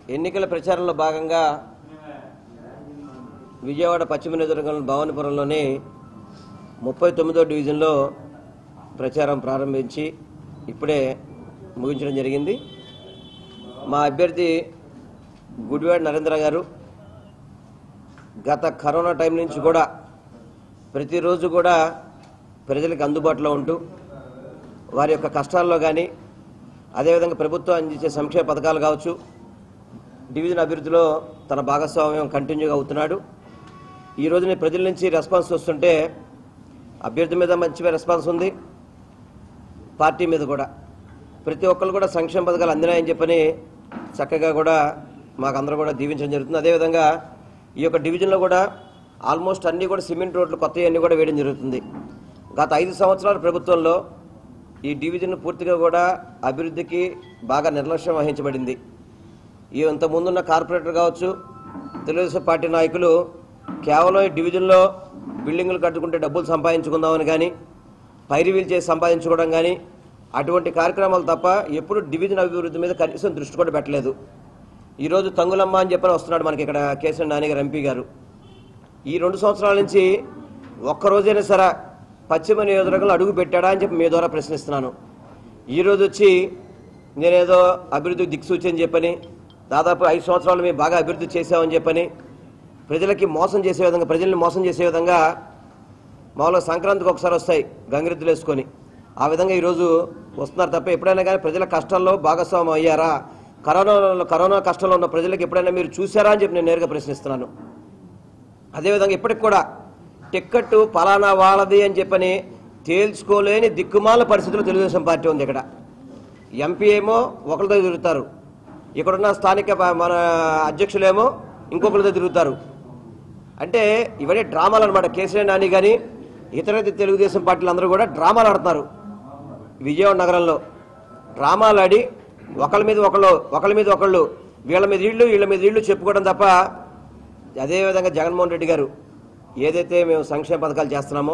ఎన్నికల ప్రచారంలో భాగంగా విజయవాడ పశ్చిమ నియోజకవర్గం భవానీపురంలోని ముప్పై తొమ్మిదో డివిజన్లో ప్రచారం ప్రారంభించి ఇప్పుడే ముగించడం జరిగింది మా అభ్యర్థి గుడివాడ నరేంద్ర గారు గత కరోనా టైం నుంచి కూడా ప్రతిరోజు కూడా ప్రజలకు అందుబాటులో ఉంటూ వారి యొక్క కష్టాల్లో కానీ అదేవిధంగా ప్రభుత్వం అందించే సంక్షేమ పథకాలు కావచ్చు డివిజన్ అభివృద్ధిలో తన భాగస్వామ్యం కంటిన్యూగా అవుతున్నాడు ఈ రోజున ప్రజల నుంచి రెస్పాన్స్ వస్తుంటే అభ్యర్థి మీద మంచి రెస్పాన్స్ ఉంది పార్టీ మీద కూడా ప్రతి ఒక్కరు కూడా సంక్షేమ పథకాలు అందినాయని చెప్పని చక్కగా కూడా మాకు అందరూ కూడా దీవించడం జరుగుతుంది అదేవిధంగా ఈ యొక్క డివిజన్లో కూడా ఆల్మోస్ట్ అన్నీ కూడా సిమెంట్ రోడ్లు కొత్తవి అన్నీ కూడా వేయడం జరుగుతుంది గత ఐదు సంవత్సరాల ప్రభుత్వంలో ఈ డివిజన్ పూర్తిగా కూడా అభివృద్ధికి బాగా నిర్లక్ష్యం వహించబడింది ఈ ఇంత ముందున్న కార్పొరేటర్ కావచ్చు తెలుగుదేశం పార్టీ నాయకులు కేవలం ఈ డివిజన్లో బిల్డింగులు కట్టుకుంటే డబ్బులు సంపాదించుకుందామని కానీ పైరివీలు చేసి సంపాదించుకోవడం కానీ అటువంటి కార్యక్రమాలు తప్ప ఎప్పుడు డివిజన్ అభివృద్ధి మీద కనీసం దృష్టి కూడా పెట్టలేదు ఈరోజు తంగులమ్మ అని చెప్పని వస్తున్నాడు మనకి ఇక్కడ కేసీఆర్ నాని గారు ఎంపీ గారు ఈ రెండు సంవత్సరాల నుంచి ఒక్కరోజైనా సరే పశ్చిమ నియోజకవర్గంలో అడుగు పెట్టాడా అని చెప్పి మీ ద్వారా ప్రశ్నిస్తున్నాను ఈరోజు వచ్చి నేనేదో అభివృద్ధి దిక్సూచి అని చెప్పని దాదాపు ఐదు సంవత్సరాలు మేము బాగా అభివృద్ధి చేసామని చెప్పని ప్రజలకి మోసం చేసే విధంగా ప్రజల్ని మోసం చేసే విధంగా మామూలుగా సంక్రాంతికి ఒకసారి వస్తాయి గంగిరెద్దులు వేసుకొని ఆ విధంగా ఈరోజు వస్తున్నారు తప్ప ఎప్పుడైనా కానీ ప్రజల కష్టాల్లో భాగస్వామ్యం అయ్యారా కరోనాలో కరోనా కష్టంలో ఉన్న ప్రజలకు ఎప్పుడైనా మీరు చూసారా అని చెప్పి నేను నేరుగా ప్రశ్నిస్తున్నాను అదేవిధంగా ఇప్పటికి కూడా టిక్కెట్టు పలానా వాళ్ళది అని చెప్పని తేల్చుకోలేని దిక్కుమాల పరిస్థితుల్లో తెలుగుదేశం పార్టీ ఉంది ఇక్కడ ఎంపీ ఏమో ఒకరితో తిరుగుతారు ఇక్కడున్న స్థానిక ప- మన అధ్యక్షులేమో ఇంకొకరితో తిరుగుతారు అంటే ఇవన్నీ డ్రామాలు అనమాట కేసీఆర్ నాని కానీ ఇతర తెలుగుదేశం పార్టీలు అందరూ కూడా డ్రామాలు ఆడుతున్నారు విజయవాడ నగరంలో డ్రామాలు ఆడి ఒకళ్ళ మీద ఒకళ్ళు ఒకళ్ళ మీద ఒకళ్ళు వీళ్ళ మీద వీళ్ళు వీళ్ళ మీద వీళ్ళు చెప్పుకోవడం తప్ప అదేవిధంగా జగన్మోహన్ రెడ్డి గారు ఏదైతే మేము సంక్షేమ పథకాలు చేస్తున్నామో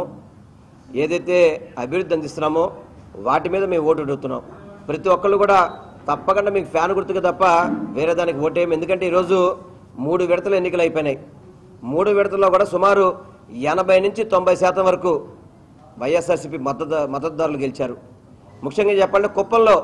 ఏదైతే అభివృద్ధి అందిస్తున్నామో వాటి మీద మేము ఓటు అడుగుతున్నాం ప్రతి ఒక్కళ్ళు కూడా తప్పకుండా మీకు ఫ్యాన్ గుర్తుకు తప్ప వేరే దానికి ఓటేయం ఎందుకంటే ఈరోజు మూడు విడతలు ఎన్నికలు అయిపోయినాయి మూడు విడతల్లో కూడా సుమారు ఎనభై నుంచి తొంభై శాతం వరకు వైఎస్ఆర్సీపీ మద్దతు మద్దతుదారులు గెలిచారు ముఖ్యంగా చెప్పాలంటే కుప్పంలో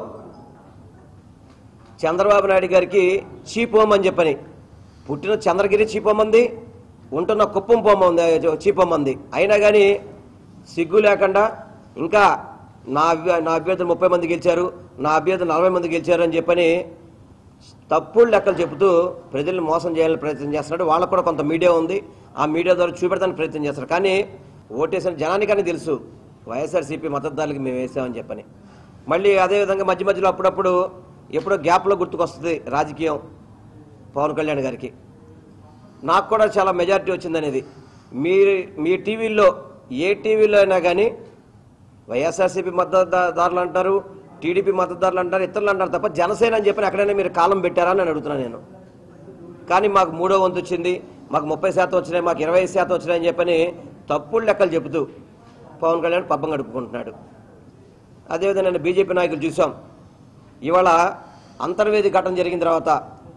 చంద్రబాబు నాయుడు గారికి చీపోమ్ అని చెప్పని పుట్టిన చంద్రగిరి చీపోమంది ఉంటున్న కుప్పం పోమంది చీపోమంది అయినా కానీ సిగ్గు లేకుండా ఇంకా నా అభ్య- నా అభ్యర్థులు ముప్పై మంది గెలిచారు నా అభ్యర్థులు నలభై మంది గెలిచారు అని చెప్పని తప్పుడు లెక్కలు చెబుతూ ప్రజల్ని మోసం చేయాలని ప్రయత్నం చేస్తున్నాడు వాళ్ళకు కూడా కొంత మీడియా ఉంది ఆ మీడియా ద్వారా చూపెడతానికి ప్రయత్నం చేస్తారు కానీ ఓటేసిన జనానికని తెలుసు వైఎస్ఆర్సీపీ మద్దతుదారులకి మేము వేసామని చెప్పని మళ్ళీ అదేవిధంగా మధ్య మధ్యలో అప్పుడప్పుడు ఎప్పుడో గ్యాప్లో గుర్తుకొస్తుంది రాజకీయం పవన్ కళ్యాణ్ గారికి నాకు కూడా చాలా మెజారిటీ వచ్చింది అనేది మీ మీ టీవీల్లో ఏ టీవీలో అయినా కానీ వైఎస్ఆర్సీపీ మద్దతుదారులు అంటారు టీడీపీ మద్దతుదారులు అంటారు ఇతరులు అంటారు తప్ప జనసేన అని చెప్పి ఎక్కడైనా మీరు కాలం పెట్టారా అని అడుగుతున్నాను నేను కానీ మాకు మూడో వంతు వచ్చింది మాకు ముప్పై శాతం వచ్చినాయి మాకు ఇరవై ఐదు శాతం వచ్చినాయని చెప్పని తప్పుడు లెక్కలు చెబుతూ పవన్ కళ్యాణ్ పబ్బం గడుపుకుంటున్నాడు అదేవిధంగా నేను బీజేపీ నాయకులు చూసాం ఇవాళ అంతర్వేది ఘటన జరిగిన తర్వాత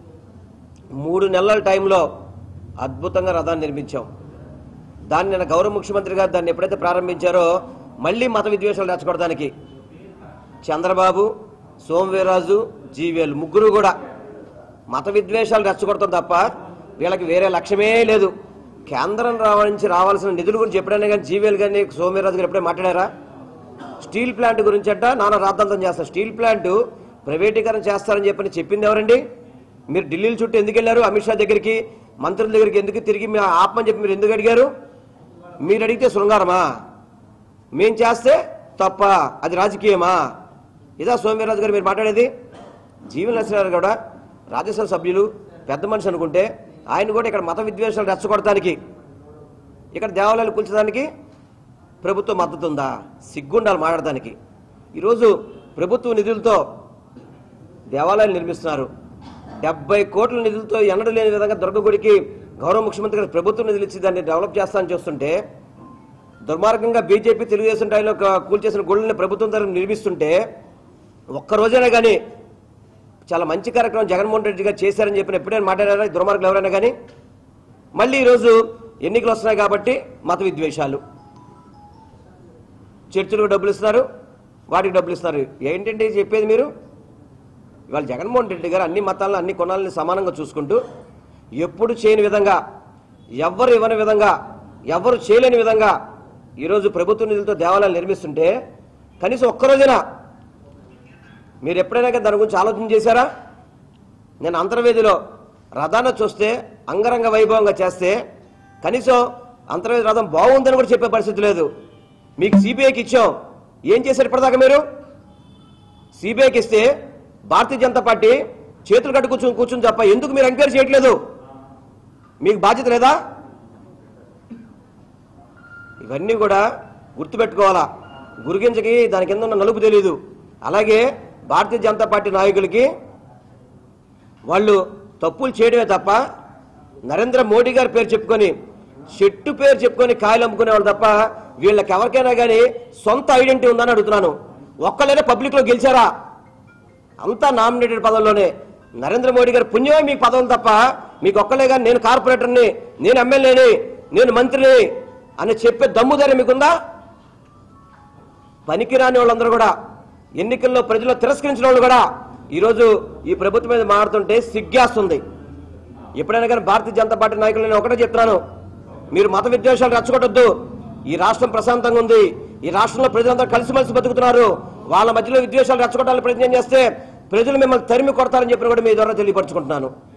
మూడు నెలల టైంలో అద్భుతంగా రథాన్ని నిర్మించాం దాన్ని నేను గౌరవ ముఖ్యమంత్రి గారు దాన్ని ఎప్పుడైతే ప్రారంభించారో మళ్ళీ మత విద్వేషాలు రెచ్చగొడడానికి చంద్రబాబు సోమవీరాజు జీవీఎల్ ముగ్గురు కూడా మత విద్వేషాలు రెచ్చగొడతాం తప్ప వీళ్ళకి వేరే లక్ష్యమే లేదు కేంద్రం రావ- నుంచి రావాల్సిన నిధుల గురించి ఎప్పుడైనా కానీ జీవీఎల్ కానీ సోమవీరాజు గారు ఎప్పుడైనా మాట్లాడారా స్టీల్ ప్లాంట్ గురించి అంట నాన్న రాద్ధాంతం చేస్తారు స్టీల్ ప్లాంట్ ప్రైవేటీకరణ చేస్తారని చెప్పని చెప్పింది ఎవరండి మీరు ఢిల్లీల చుట్టూ ఎందుకు వెళ్ళారు అమిత్ షా దగ్గరికి మంత్రుల దగ్గరికి ఎందుకు తిరిగి మీ ఆపమని చెప్పి మీరు ఎందుకు అడిగారు మీరు అడిగితే శృంగారమా మేం చేస్తే తప్ప అది రాజకీయమా ఇదా సోమవీర్రాజు గారు మీరు మాట్లాడేది జీవన్ నరసింహారావు కూడా రాజ్యసభ సభ్యులు పెద్ద మనిషి అనుకుంటే ఆయన కూడా ఇక్కడ మత విద్వేషాలు రెచ్చగొడటానికి ఇక్కడ దేవాలయాలు కూల్చడానికి ప్రభుత్వం మద్దతు ఉందా సిగ్గుండాలి మాట్లాడడానికి ఈరోజు ప్రభుత్వ నిధులతో దేవాలయాలు నిర్మిస్తున్నారు డెబ్బై కోట్ల నిధులతో ఎన్నడూ లేని విధంగా దుర్గగుడికి గౌరవ ముఖ్యమంత్రి గారు ప్రభుత్వ నిధులు ఇచ్చి దాన్ని డెవలప్ చేస్తానని చూస్తుంటే దుర్మార్గంగా బీజేపీ తెలుగుదేశం టైంలో కూల్చేసిన గుళ్ళని ప్రభుత్వం తరఫున నిర్మిస్తుంటే ఒక్క రోజైనా కానీ చాలా మంచి కార్యక్రమం జగన్మోహన్ రెడ్డి గారు చేశారని చెప్పిన ఎప్పుడైనా మాట్లాడారా ఈ దుర్మార్గులు ఎవరైనా కానీ మళ్ళీ ఈరోజు ఎన్నికలు వస్తున్నాయి కాబట్టి మత విద్వేషాలు చర్చిలకు డబ్బులు ఇస్తున్నారు వాటికి డబ్బులు ఇస్తున్నారు ఏంటంటే చెప్పేది మీరు ఇవాళ జగన్మోహన్ రెడ్డి గారు అన్ని మతాలను అన్ని కొనాలని సమానంగా చూసుకుంటూ ఎప్పుడు చేయని విధంగా ఎవ్వరు ఇవ్వని విధంగా ఎవ్వరు చేయలేని విధంగా ఈరోజు ప్రభుత్వ నిధులతో దేవాలయాలు నిర్మిస్తుంటే కనీసం ఒక్కరోజైనా మీరు ఎప్పుడైనా కానీ దాని గురించి ఆలోచన చేశారా నేను అంతర్వేదిలో రథాన్ని చూస్తే అంగరంగ వైభవంగా చేస్తే కనీసం అంతర్వేది రథం బాగుందని కూడా చెప్పే పరిస్థితి లేదు మీకు సిబిఐకి ఇచ్చాం ఏం చేశారు ఇప్పటిదాకా మీరు సిబిఐకి ఇస్తే భారతీయ జనతా పార్టీ చేతులు కట్టు కూర్చొని కూర్చుని తప్ప ఎందుకు మీరు ఎంక్వైరీ చేయట్లేదు మీకు బాధ్యత లేదా ఇవన్నీ కూడా గుర్తుపెట్టుకోవాలా గురిగించకి దాని కింద ఉన్న నలుపు తెలియదు అలాగే భారతీయ జనతా పార్టీ నాయకులకి వాళ్ళు తప్పులు చేయడమే తప్ప నరేంద్ర మోడీ గారి పేరు చెప్పుకొని చెట్టు పేరు చెప్పుకొని కాయలు అమ్ముకునేవాళ్ళు తప్ప వీళ్ళకి ఎవరికైనా కానీ సొంత ఐడెంటిటీ ఉందని అడుగుతున్నాను ఒక్కళ్ళైనా పబ్లిక్లో గెలిచారా అంతా నామినేటెడ్ పదవుల్లోనే నరేంద్ర మోడీ గారి పుణ్యమే మీకు పదవులు తప్ప మీకు ఒక్కలే కానీ నేను కార్పొరేటర్ని నేను ఎమ్మెల్యేని నేను మంత్రిని అని చెప్పే దమ్ము ధైర్యం మీకుందా పనికిరాని వాళ్ళందరూ కూడా ఎన్నికల్లో ప్రజలు తిరస్కరించిన వాళ్ళు కూడా ఈరోజు ఈ ప్రభుత్వం మీద మాట్లాడుతుంటే సిగ్గేస్తుంది ఎప్పుడైనా కానీ భారతీయ జనతా పార్టీ నాయకులు నేను ఒకటే చెప్తున్నాను మీరు మత విద్వేషాలు రెచ్చగొట్టొద్దు ఈ రాష్ట్రం ప్రశాంతంగా ఉంది ఈ రాష్ట్రంలో ప్రజలందరూ కలిసిమెలిసి బతుకుతున్నారు వాళ్ళ మధ్యలో విద్వేషాలు రెచ్చగొట్టాలని ప్రయత్నం చేస్తే ప్రజలు మిమ్మల్ని తరిమి కొడతారని చెప్పి కూడా మీ ద్వారా తెలియపరచుకుంటున్నాను